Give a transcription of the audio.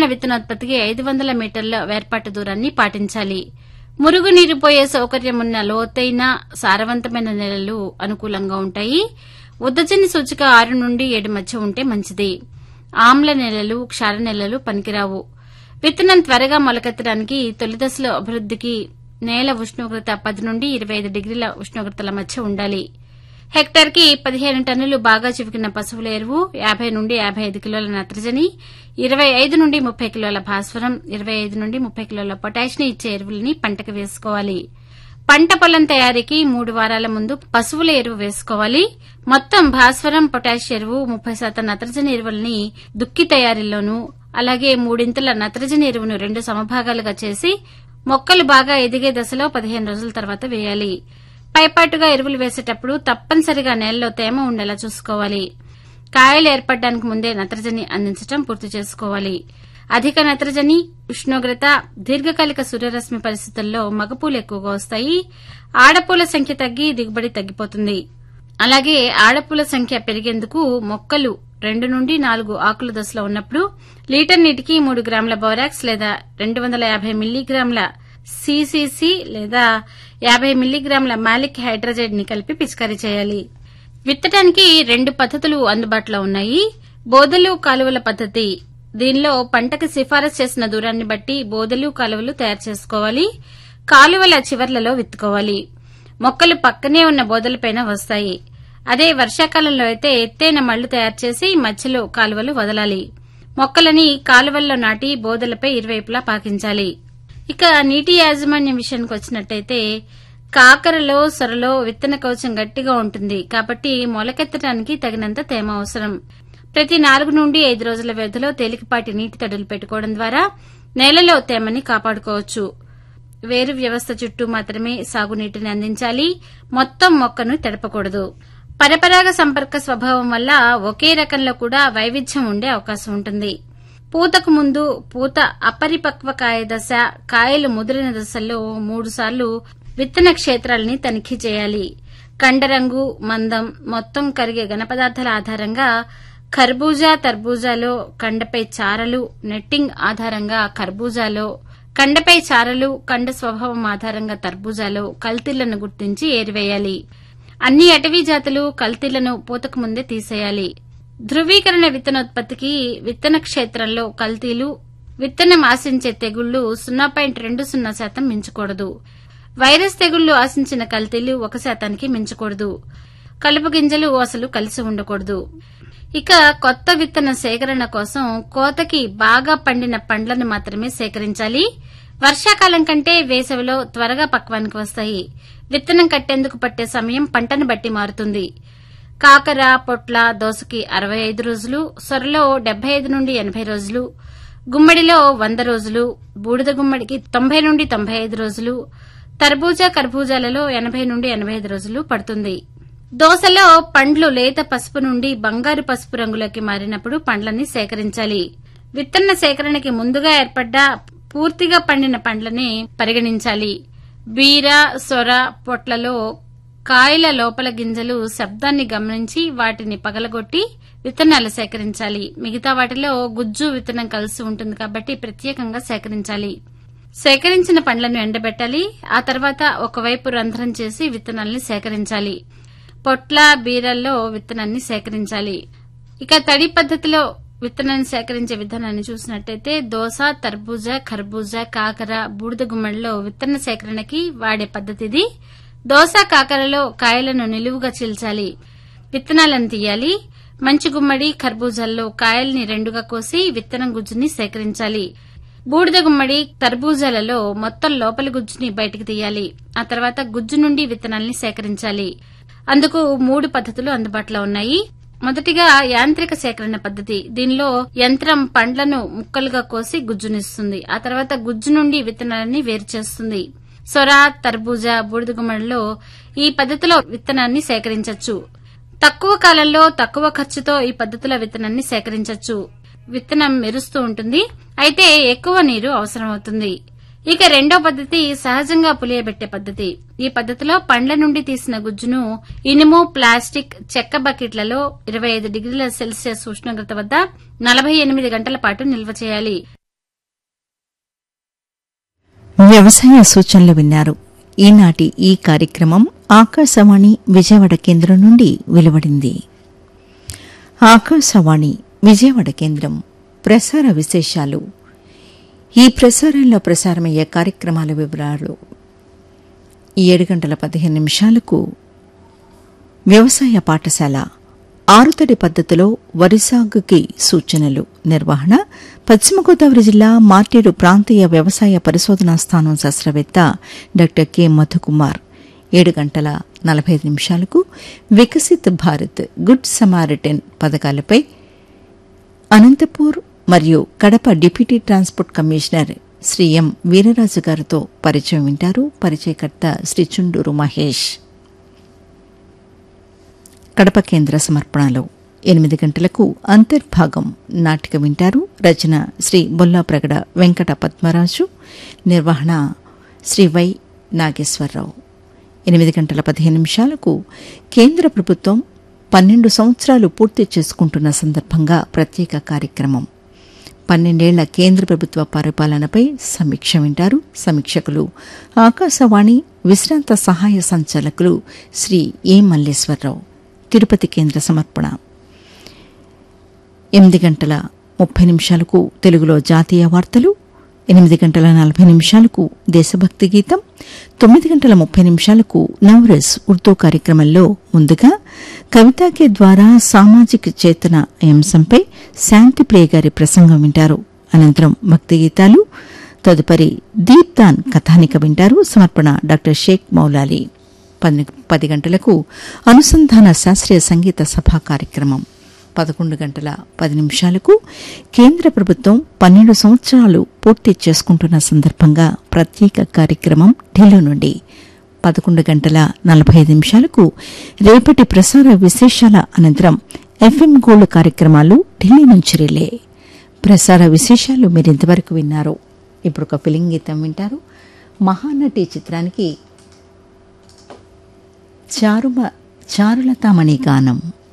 ధ్రువీకరణ విత్తనోత్పత్తికి ఐదు వందల మీటర్ల వేర్పాటు దూరాన్ని పాటించాలి మురుగునీరు పోయే సౌకర్యం ఉన్న లోతైన సారవంతమైన నేలలు అనుకూలంగా ఉంటాయి ఉద్దజని సూచిక ఆరు నుండి ఏడు మధ్య ఉంటే మంచిది ఆమ్ల నేలలు క్షార నేలలు పనికిరావు విత్తనం త్వరగా మొలకెత్తడానికి తొలి దశలో అభివృద్దికి నేల ఉష్ణోగ్రత పది నుండి ఇరవై ఐదు డిగ్రీల ఉష్ణోగ్రతల మధ్య ఉండాలి హెక్టార్కి పదిహేను టన్నులు బాగా చివికిన పశువుల ఎరువు యాభై నుండి యాభై ఐదు కిలోల నత్రజని ఇరవై ఐదు నుండి ముప్పై కిలోల భాస్వరం ఇరవై ఐదు నుండి ముప్పై కిలోల పొటాషియం ఇచ్చే ఎరువులని పంటకు వేసుకోవాలి పంట పొలం తయారీకి మూడు వారాల ముందు పశువుల ఎరువు వేసుకోవాలి మొత్తం భాస్వరం పొటాష్ ఎరువు ముప్పై శాతం నత్రజని ఎరువుల్ని దుక్కి తయారీలోనూ అలాగే మూడింతల నత్రజని ఎరువును రెండు సమభాగాలుగా చేసి మొక్కలు బాగా ఎదిగే దశలో పదిహేను రోజుల తర్వాత వేయాలి పైపాటుగా ఎరువులు వేసేటప్పుడు తప్పనిసరిగా నేలలో తేమ ఉండేలా చూసుకోవాలి కాయలు ఏర్పడడానికి ముందే నత్రజని అందించడం పూర్తి చేసుకోవాలి అధిక నత్రజని ఉష్ణోగ్రత దీర్ఘకాలిక సూర్యరశ్మి పరిస్థితుల్లో మగపూలు ఎక్కువగా వస్తాయి ఆడపూల సంఖ్య తగ్గి దిగుబడి తగ్గిపోతుంది అలాగే ఆడపూల సంఖ్య పెరిగేందుకు మొక్కలు రెండు నుండి నాలుగు ఆకుల దశలో ఉన్నప్పుడు లీటర్ నీటికి మూడు గ్రాముల బోరాక్స్ లేదా రెండు వందల యాభై మిల్లీగ్రాముల సీసీసీ లేదా యాభై మిల్లీగ్రాముల మాలిక్ హైడ్రజైడ్ ని కలిపి పిచికారీ చేయాలి విత్తడానికి రెండు పద్దతులు అందుబాటులో ఉన్నాయి బోదెలు కాలువల పద్దతి దీనిలో పంటకు సిఫారసు చేసిన దూరాన్ని బట్టి బోదెలు కాలువలు తయారు చేసుకోవాలి కాలువల చివర్లలో విత్తుకోవాలి మొక్కలు పక్కనే ఉన్న బోదలపైన వస్తాయి అదే వర్షాకాలంలో అయితే ఎత్తైన మళ్లు తయారు చేసి మధ్యలో కాలువలు వదలాలి మొక్కలని కాలువల్లో నాటి బోదలపై ఇరువైపులా పాకించాలి ఇక నీటి యాజమాన్యం విషయానికి వచ్చినట్టయితే కాకరలో సొరలో విత్తన కవచం గట్టిగా ఉంటుంది కాబట్టి మొలకెత్తడానికి తగినంత తేమ అవసరం ప్రతి నాలుగు నుండి ఐదు రోజుల వ్యవధిలో తేలికపాటి నీటి తడులు పెట్టుకోవడం ద్వారా నేలలో తేమని కాపాడుకోవచ్చు వేరు వ్యవస్థ చుట్టూ మాత్రమే సాగునీటిని అందించాలి మొత్తం మొక్కను తడపకూడదు పరపరాగ సంపర్క స్వభావం వల్ల ఒకే రకంలో కూడా వైవిధ్యం ఉండే అవకాశం ఉంటుంది పూతకు ముందు పూత అపరిపక్వ కాయ దశ కాయలు ముదిరిన దశల్లో మూడుసార్లు విత్తన క్షేత్రాలని తనిఖీ చేయాలి కండరంగు మందం మొత్తం కరిగే ఘనపదార్థాల ఆధారంగా ఖర్బూజా తర్బూజాలో కండపై చారలు నెట్టింగ్ ఆధారంగా ఖర్బూజాలో కండపై చారలు కండ స్వభావం ఆధారంగా తర్బూజాలో కల్తీలను గుర్తించి ఏరివేయాలి అన్ని అటవీ జాతులు కల్తీలను పూతకు ముందే తీసేయాలి ధృవీకరణ విత్తనోత్పత్తికి విత్తన క్షేత్రంలో కల్తీలు విత్తనం ఆశించే తెగుళ్లు సున్నా పాయింట్ రెండు సున్నా శాతం మించకూడదు వైరస్ తెగుళ్లు ఆశించిన కల్తీలు ఒక శాతానికి మించకూడదు కలుపు గింజలు అసలు కలిసి ఉండకూడదు ఇక కొత్త విత్తన సేకరణ కోసం కోతకి బాగా పండిన పండ్లను మాత్రమే సేకరించాలి వర్షాకాలం కంటే వేసవిలో త్వరగా పక్వానికి వస్తాయి విత్తనం కట్టేందుకు పట్టే సమయం పంటను బట్టి మారుతుంది కాకర పొట్ల దోసకి అరవై ఐదు రోజులు సొరలో డెబ్బై ఐదు నుండి ఎనభై రోజులు గుమ్మడిలో వంద రోజులు బూడిద గుమ్మడికి తొంభై నుండి తొంభై ఐదు రోజులు తర్బూజా కర్బూజాలలో ఎనభై నుండి ఎనభై ఐదు రోజులు పడుతుంది దోసలో పండ్లు లేత పసుపు నుండి బంగారు పసుపు రంగులోకి మారినప్పుడు పండ్లని సేకరించాలి విత్తన సేకరణకి ముందుగా ఏర్పడ్డ పూర్తిగా పండిన పండ్లని పరిగణించాలి బీర సొర పొట్లలో కాయల లోపల గింజలు శబ్దాన్ని గమనించి వాటిని పగలగొట్టి విత్తనాలు సేకరించాలి మిగతా వాటిలో గుజ్జు విత్తనం కలిసి ఉంటుంది కాబట్టి ప్రత్యేకంగా సేకరించాలి సేకరించిన పండ్లను ఎండబెట్టాలి ఆ తర్వాత ఒకవైపు రంధ్రం చేసి విత్తనాల్ని సేకరించాలి పొట్ల బీరల్లో విత్తనాన్ని సేకరించాలి ఇక తడి పద్ధతిలో విత్తనాన్ని సేకరించే విధానాన్ని చూసినట్టయితే దోస తర్బూజా ఖర్బూజా కాకర బూడిద గుమ్మడిలో విత్తన సేకరణకి వాడే పద్ధతి ఇది దోస కాకరలో కాయలను నిలువుగా చీల్చాలి విత్తనాలను తీయాలి మంచి గుమ్మడి ఖర్బూజాల్లో కాయల్ని రెండుగా కోసి విత్తనం గుజ్జుని సేకరించాలి బూడిద గుమ్మడి తర్బూజాలలో మొత్తం లోపలి గుజ్జుని బయటకు తీయాలి ఆ తర్వాత గుజ్జు నుండి విత్తనాల్ని సేకరించాలి అందుకు మూడు పద్ధతులు అందుబాటులో ఉన్నాయి మొదటిగా యాంత్రిక సేకరణ పద్ధతి దీనిలో యంత్రం పండ్లను ముక్కలుగా కోసి గుజ్జునిస్తుంది ఆ తర్వాత గుజ్జు నుండి విత్తనాలని వేరు చేస్తుంది సొర తర్బూజా బూడిద గుమ్మడిలో ఈ పద్ధతిలో విత్తనాన్ని సేకరించవచ్చు తక్కువ కాలంలో తక్కువ ఖర్చుతో ఈ పద్ధతిలో విత్తనాన్ని సేకరించవచ్చు విత్తనం మెరుస్తూ ఉంటుంది అయితే ఎక్కువ నీరు అవసరమవుతుంది ఇక రెండో పద్ధతి సహజంగా పులియబెట్టే పద్ధతి ఈ పద్ధతిలో పండ్ల నుండి తీసిన గుజ్జును ఇనుము ప్లాస్టిక్ చెక్క బకెట్లలో ఇరవై ఐదు డిగ్రీల సెల్సియస్ ఉష్ణోగ్రత వద్ద నలభై ఎనిమిది గంటల పాటు నిల్వ చేయాలి వ్యవసాయ సూచనలు విన్నారు ఈనాటి ఈ కార్యక్రమం ఆకాశవాణి విజయవాడ కేంద్రం నుండి వెలువడింది ఆకాశవాణి విజయవాడ కేంద్రం ప్రసార విశేషాలు ఈ ప్రసారంలో ప్రసారమయ్యే కార్యక్రమాల వివరాలు ఏడు గంటల పదిహేను నిమిషాలకు వ్యవసాయ పాఠశాల ఆరుతడి పద్ధతిలో వరి సాగుకి సూచనలు నిర్వహణ పశ్చిమ గోదావరి జిల్లా మార్టేరు ప్రాంతీయ వ్యవసాయ పరిశోధనా స్థానం శాస్త్రవేత్త డాక్టర్ కె మధుకుమార్ ఏడు గంటల నలభై ఐదు నిమిషాలకు వికసిత్ భారత్ గుడ్ సమారిటన్ పథకాలపై అనంతపూర్ మరియు Kadapa deputy transport commissioner Shri M Veeraraju గారితో పరిచయం వింటారు పరిచయకర్త శ్రీ చుండూరు మహేష్ కడప కేంద్ర సమర్పణలో ఎనిమిది గంటలకు అంతర్భాగం నాటిక వింటారు రచన శ్రీ బొల్లా ప్రగడ వెంకట పద్మరాజు నిర్వహణ శ్రీ వై నాగేశ్వరరావు ఎనిమిది గంటల పదిహేను నిమిషాలకు కేంద్ర ప్రభుత్వం పన్నెండు సంవత్సరాలు పూర్తి చేసుకుంటున్న సందర్భంగా ప్రత్యేక కార్యక్రమం పన్నెండేళ్ల కేంద్ర ప్రభుత్వ పరిపాలనపై సమీక్ష వింటారు సమీక్షకులు ఆకాశవాణి విశ్రాంత సహాయ సంచాలకులు శ్రీ ఏ మల్లేశ్వరరావు తిరుపతి కేంద్ర సమర్పణ ఎనిమిది గంటల ముప్పై నిమిషాలకు తెలుగులో జాతీయ వార్తలు ఎనిమిది గంటల నలభై నిమిషాలకు దేశభక్తి గీతం తొమ్మిది గంటల ముప్పై నిమిషాలకు నవరస్ ఉర్దూ కార్యక్రమంలో ముందుగా కవితాకే ద్వారా సామాజిక చేతన అంశంపై శాంతిప్రియ గారి ప్రసంగం వింటారు అనంతరం భక్తి గీతాలు తదుపరి దీప్దాన్ కథానిక వింటారు సమర్పణ డాక్టర్ షేక్ మౌలాలి పది గంటలకు అనుసంధాన శాస్త్రీయ సంగీత సభా కార్యక్రమం పదకొండు గంటల పది నిమిషాలకు కేంద్ర ప్రభుత్వం పన్నెండు సంవత్సరాలు పూర్తి చేసుకుంటున్న సందర్భంగా ప్రత్యేక కార్యక్రమం ఢిల్లీ నుండి పదకొండు గంటల నలభై ఐదు నిమిషాలకు రేపటి ప్రసార విశేషాల అనంతరం ఎఫ్ఎం గోల్డ్ కార్యక్రమాలు ఢిల్లీ నుంచి రిలే ప్రసార విశేషాలు మీరు ఇంతవరకు విన్నారు ఇప్పుడు ఒక ఫిలిం గీతం వింటారు మహానటి చిత్రానికి చారుమ చారులతామణి గానం